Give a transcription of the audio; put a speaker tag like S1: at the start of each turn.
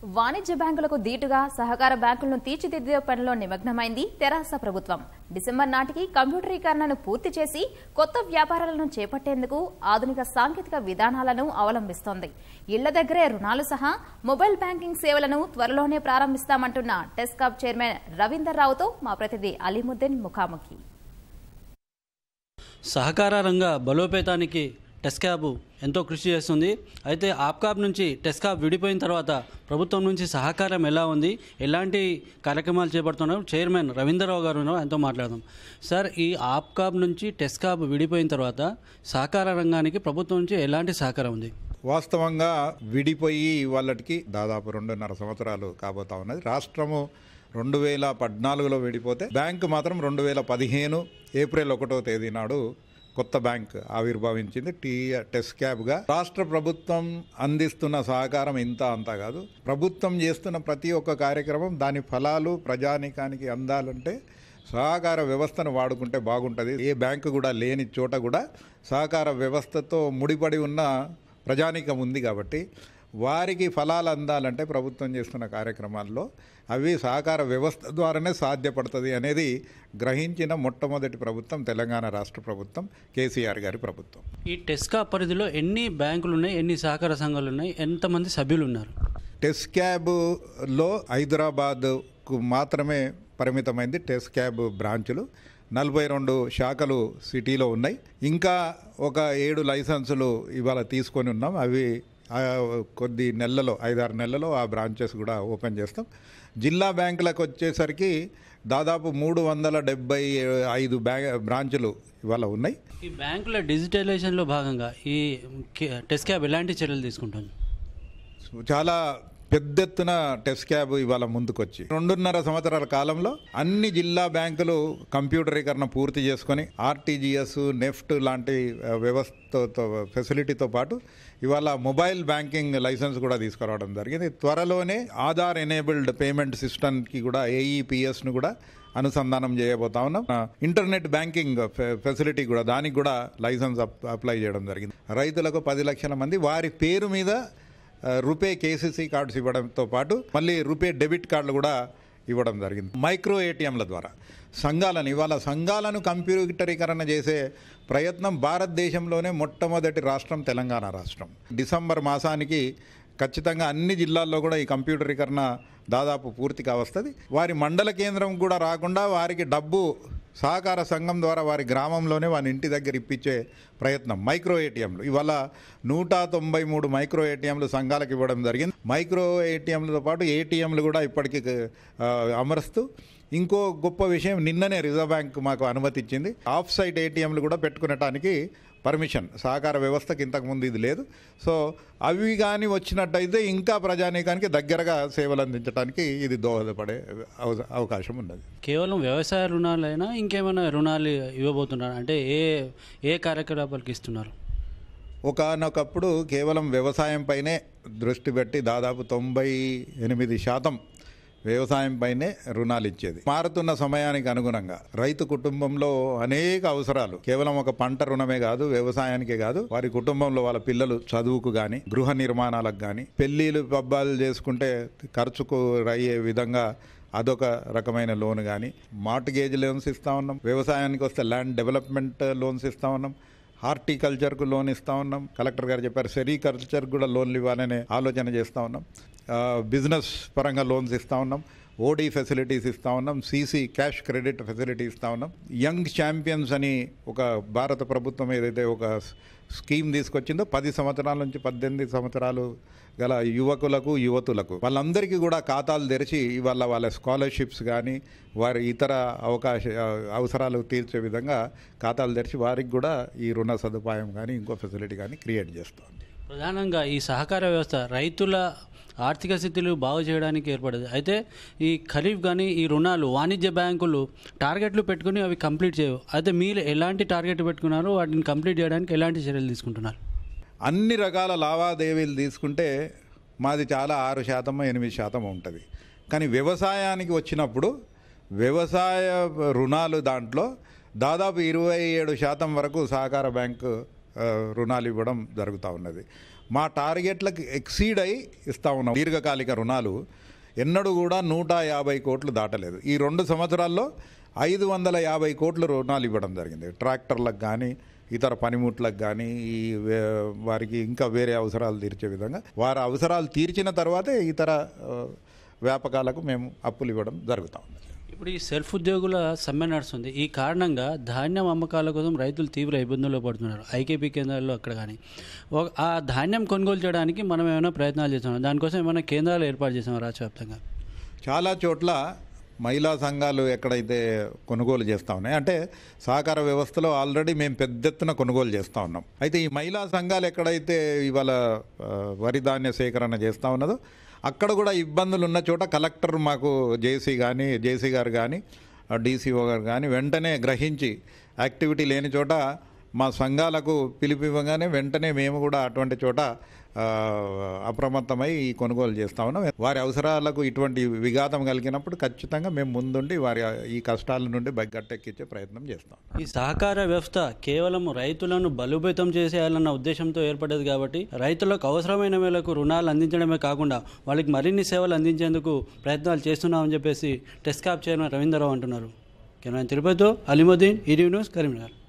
S1: వాణిజ్య బ్యాంకులకు దీటుగా సహకార బ్యాంకులను తీర్చిదిద్దే పనిలో నిమగ్నమైంది తెరాస ప్రభుత్వం డిసెంబర్ నాటికి కంప్యూటరీకరణను పూర్తి చేసి కొత్త వ్యాపారాలను చేపట్టేందుకు ఆధునిక సాంకేతిక విధానాలను అవలంబిస్తోంది ఇళ్ల దగ్గరే రుణాలు సహా మొబైల్ బ్యాంకింగ్ సేవలను త్వరలోనే ప్రారంభిస్తామంటున్న టెస్కాప్ చైర్మన్ రవీందర్ రావుతో మా ప్రతినిధి అలీముద్దీన్ ముఖాముఖి
S2: సహకార రంగ బలోపేతానికి టెస్కాబ్ ఎంతో కృషి చేస్తుంది అయితే ఆప్కాబ్ నుంచి టెస్కాబ్ విడిపోయిన తర్వాత ప్రభుత్వం నుంచి సహకారం ఎలా ఉంది ఎలాంటి కార్యక్రమాలు చేపడుతున్నారు చైర్మన్ రవీంద్రరావు గారు ఉన్నారు ఆయనతో మాట్లాడదాం సార్ ఈ ఆప్కాబ్ నుంచి టెస్కాబ్ విడిపోయిన తర్వాత సహకార రంగానికి ప్రభుత్వం నుంచి ఎలాంటి సహకారం ఉంది
S3: వాస్తవంగా విడిపోయి వాళ్ళకి దాదాపు రెండున్నర సంవత్సరాలు కాబోతా ఉన్నది రాష్ట్రము రెండు వేల పద్నాలుగులో విడిపోతే బ్యాంకు మాత్రం రెండు వేల పదిహేను ఏప్రిల్ ఒకటో తేదీ నాడు కొత్త బ్యాంక్ ఆవిర్భవించింది టీ టెస్ట్ క్యాబ్గా రాష్ట్ర ప్రభుత్వం అందిస్తున్న సహకారం ఇంత అంతా కాదు ప్రభుత్వం చేస్తున్న ప్రతి ఒక్క కార్యక్రమం దాని ఫలాలు ప్రజానికానికి అందాలంటే సహకార వ్యవస్థను వాడుకుంటే బాగుంటుంది ఏ బ్యాంకు కూడా లేని చోట కూడా సహకార వ్యవస్థతో ముడిపడి ఉన్న ప్రజానికం ఉంది కాబట్టి వారికి ఫలాలు అందాలంటే ప్రభుత్వం చేస్తున్న కార్యక్రమాల్లో అవి సహకార వ్యవస్థ ద్వారానే సాధ్యపడుతుంది అనేది గ్రహించిన మొట్టమొదటి ప్రభుత్వం తెలంగాణ రాష్ట్ర ప్రభుత్వం కేసీఆర్ గారి ప్రభుత్వం
S2: ఈ టెస్కా పరిధిలో ఎన్ని బ్యాంకులు ఉన్నాయి ఎన్ని సహకార సంఘాలు ఉన్నాయి ఎంతమంది సభ్యులు ఉన్నారు
S3: టెస్ట్ క్యాబ్లో హైదరాబాద్కు మాత్రమే పరిమితమైంది టెస్ట్ క్యాబ్ బ్రాంచులు నలభై రెండు శాఖలు సిటీలో ఉన్నాయి ఇంకా ఒక ఏడు లైసెన్సులు ఇవాళ తీసుకొని ఉన్నాం అవి ఆ, కొద్ది నెలలో ఐదారు నెలలలో ఆ బ్రాంచెస్ కూడా ఓపెన్ చేస్తాం జిల్లా బ్యాంకులకు వచ్చేసరికి దాదాపు మూడు వందల డెబ్బై ఐదు బ్యా బ్రాంచులు ఇవాళ ఉన్నాయి
S2: ఈ బ్యాంకుల డిజిటలైజేషన్లో భాగంగా ఈ కే- టెస్ట్ క్యాబ్ ఎలాంటి చర్యలు తీసుకుంటుంది
S3: చాలా పెద్ద ఎత్తున టెస్ట్ క్యాబ్ ఇవాళ ముందుకొచ్చి రెండున్నర సంవత్సరాల కాలంలో అన్ని జిల్లా బ్యాంకులు కంప్యూటరీకరణ పూర్తి చేసుకొని ఆర్టీజీఎస్ నెఫ్ట్ లాంటి ఆ, వ్యవస్థతో ఫెసిలిటీతో పాటు ఇవాళ మొబైల్ బ్యాంకింగ్ లైసెన్స్ కూడా తీసుకురావడం జరిగింది త్వరలోనే ఆధార్ ఎనేబుల్డ్ పేమెంట్ సిస్టమ్కి కూడా ఏఈపిఎస్ను కూడా అనుసంధానం చేయబోతా ఉన్నాం ఆ, ఇంటర్నెట్ బ్యాంకింగ్ ఫె- ఫెసిలిటీ కూడా దానికి కూడా లైసెన్స్ అప్- అప్లై చేయడం జరిగింది రైతులకు పది లక్షల మంది వారి పేరు మీద ఆ, రూపే కేసీసీ కార్డ్స్ ఇవ్వడంతో పాటు మళ్ళీ రూపే డెబిట్ కార్డులు కూడా ఇవ్వడం జరిగింది మైక్రో ఏటీఎంల ద్వారా సంఘాలను ఇవాళ సంఘాలను కంప్యూటరీకరణ చేసే ప్రయత్నం భారతదేశంలోనే మొట్టమొదటి రాష్ట్రం తెలంగాణ రాష్ట్రం డిసెంబర్ మాసానికి ఖచ్చితంగా అన్ని జిల్లాల్లో కూడా ఈ కంప్యూటరీకరణ దాదాపు పూర్తిగా వస్తుంది వారి మండల కేంద్రం కూడా రాకుండా వారికి డబ్బు సహకార సంఘం ద్వారా వారి గ్రామంలోనే వారి ఇంటి దగ్గర ఇప్పించే ప్రయత్నం మైక్రో ఏటీఎంలు ఇవాళ నూట తొంభై మూడు మైక్రో ఏటీఎంలు సంఘాలకు ఇవ్వడం జరిగింది మైక్రో ఏటీఎంలతో పాటు ఏటీఎంలు కూడా ఇప్పటికీ ఆ, అమరుస్తూ ఇంకో గొప్ప విషయం నిన్ననే రిజర్వ్ బ్యాంక్ మాకు అనుమతి ఇచ్చింది ఆఫ్ సైట్ ఏటీఎంలు కూడా పెట్టుకునటానికి పర్మిషన్ సహకార వ్యవస్థకి ఇంతకుముందు ఇది లేదు సో అవి కానీ వచ్చినట్టయితే ఇంకా ప్రజానీకానికి దగ్గరగా సేవలు అందించడానికి ఇది దోహదపడే అవ- అవకాశం ఉన్నది
S2: కేవలం వ్యవసాయ రుణాలైనా ఇంకేమైనా రుణాలు ఇవ్వబోతున్నారు అంటే ఏ ఏ కార్యకలాపాలకు ఇస్తున్నారు
S3: ఒకనొకప్పుడు కేవలం వ్యవసాయం పైనే దృష్టి పెట్టి దాదాపు తొంభై ఎనిమిది శాతం వ్యవసాయం పైనే రుణాలు ఇచ్చేది మారుతున్న సమయానికి అనుగుణంగా రైతు కుటుంబంలో అనేక అవసరాలు కేవలం ఒక పంట రుణమే కాదు వ్యవసాయానికే కాదు వారి కుటుంబంలో వాళ్ళ పిల్లలు చదువుకు కానీ గృహ నిర్మాణాలకు కానీ పెళ్లిళ్ళు పబ్బాలు చేసుకుంటే ఖర్చుకు అయ్యే విధంగా అదొక రకమైన లోన్ కానీ మార్టిగేజ్ లోన్స్ ఇస్తా ఉన్నాం వ్యవసాయానికి వస్తే ల్యాండ్ డెవలప్మెంట్ లోన్స్ ఇస్తా ఉన్నాం హార్టికల్చర్కు లోన్ ఇస్తా ఉన్నాం కలెక్టర్ గారు చెప్పారు సెరికల్చర్ కూడా లోన్లు ఇవ్వాలనే ఆలోచన చేస్తూ ఉన్నాం ఆ, బిజినెస్ పరంగా లోన్స్ ఇస్తా ఉన్నాం ఓడీ ఫెసిలిటీస్ ఇస్తా ఉన్నాం సీసీ క్యాష్ క్రెడిట్ ఫెసిలిటీ ఇస్తా ఉన్నాం యంగ్ ఛాంపియన్స్ అని ఒక భారత ప్రభుత్వం ఏదైతే ఒక స్కీమ్ తీసుకొచ్చిందో పది సంవత్సరాల నుంచి పద్దెనిమిది సంవత్సరాలు గల యువకులకు యువతులకు వాళ్ళందరికీ కూడా ఖాతాలు తెరిచి ఇవాళ వాళ్ళ స్కాలర్షిప్స్ కానీ వారి ఇతర అవకాశ అవసరాలు తీర్చే విధంగా ఖాతాలు తెరిచి వారికి కూడా ఈ రుణ సదుపాయం కానీ ఇంకో ఫెసిలిటీ కానీ క్రియేట్ చేస్తాం
S2: ప్రధానంగా ఈ సహకార వ్యవస్థ రైతుల ఆర్థిక స్థితులు బాగు చేయడానికి ఏర్పడదు అయితే ఈ ఖరీఫ్ కానీ ఈ రుణాలు వాణిజ్య బ్యాంకులు టార్గెట్లు పెట్టుకుని అవి కంప్లీట్ చేయవు అయితే మీరు ఎలాంటి టార్గెట్ పెట్టుకున్నారో వాటిని కంప్లీట్ చేయడానికి ఎలాంటి చర్యలు తీసుకుంటున్నారు
S3: అన్ని రకాల లావాదేవీలు తీసుకుంటే మాది చాలా ఆరు శాతం ఎనిమిది శాతం ఉంటుంది కానీ వ్యవసాయానికి వచ్చినప్పుడు వ్యవసాయ రుణాలు దాంట్లో దాదాపు ఇరవై ఏడు శాతం వరకు సహకార బ్యాంకు ఆ, రుణాలు ఇవ్వడం జరుగుతూ ఉన్నది మా టార్గెట్లకు ఎక్సీడ్ అయి ఇస్తా ఉన్నాం దీర్ఘకాలిక రుణాలు ఎన్నడూ కూడా నూట యాభై కోట్లు దాటలేదు ఈ రెండు సంవత్సరాల్లో ఐదు వందల యాభై కోట్లు రుణాలు ఇవ్వడం జరిగింది ట్రాక్టర్లకు కానీ ఇతర పనిముట్లకు కానీ ఈ వే- వారికి ఇంకా వేరే అవసరాలు తీర్చే విధంగా వారి అవసరాలు తీర్చిన తర్వాతే ఇతర ఆ, వ్యాపకాలకు మేము అప్పులు ఇవ్వడం జరుగుతూ ఉంది
S2: ఇప్పుడు ఈ సెల్ఫ్ ఉద్యోగుల సమ్మె నడుస్తుంది ఈ కారణంగా ధాన్యం అమ్మకాల కోసం రైతులు తీవ్ర ఇబ్బందుల్లో పడుతున్నారు ఐకేపీ కేంద్రాల్లో అక్కడ కానీ ఒక- ఆ ధాన్యం కొనుగోలు చేయడానికి మనం ఏమైనా ప్రయత్నాలు చేస్తున్నాం దానికోసం ఏమైనా కేంద్రాలు ఏర్పాటు చేసాం రాష్ట్ర వ్యాప్తంగా
S3: చాలా చోట్ల మహిళా సంఘాలు ఎక్కడైతే కొనుగోలు చేస్తూ ఉన్నాయి అంటే సహకార వ్యవస్థలో ఆల్రెడీ మేము పెద్ద ఎత్తున కొనుగోలు చేస్తూ ఉన్నాం అయితే ఈ మహిళా సంఘాలు ఎక్కడైతే ఇవాళ ఆ, వరి ధాన్య సేకరణ చేస్తూ ఉన్నదో అక్కడ కూడా ఇబ్బందులు ఉన్న చోట కలెక్టర్ మాకు జేసీ కానీ జేసీ గారు కానీ డీసీఓ గారు కానీ వెంటనే గ్రహించి యాక్టివిటీ లేని చోట మా సంఘాలకు పిలుపు ఇవ్వగానే వెంటనే మేము కూడా అటువంటి చోట ఆ, అప్రమత్తమై ఈ కొనుగోలు చేస్తా ఉన్నాం వారి అవసరాలకు ఇటువంటి విఘాతం కలిగినప్పుడు ఖచ్చితంగా మేము ముందుండి వారి ఈ కష్టాల నుండి బయటెక్కించే ప్రయత్నం చేస్తాం
S2: ఈ సహకార వ్యవస్థ కేవలం రైతులను బలోపేతం చేసేయాలన్న ఉద్దేశంతో ఏర్పడ్డది కాబట్టి రైతులకు అవసరమైన మేరకు రుణాలు అందించడమే కాకుండా వాళ్ళకి మరిన్ని సేవలు అందించేందుకు ప్రయత్నాలు చేస్తున్నామని చెప్పేసి టెస్కాప్ చైర్మన్ రవీంద్రరావు అంటున్నారు కెమెరా తిరుపతితో అలీముద్దీన్ ఈడీ న్యూస్ కరీంనగర్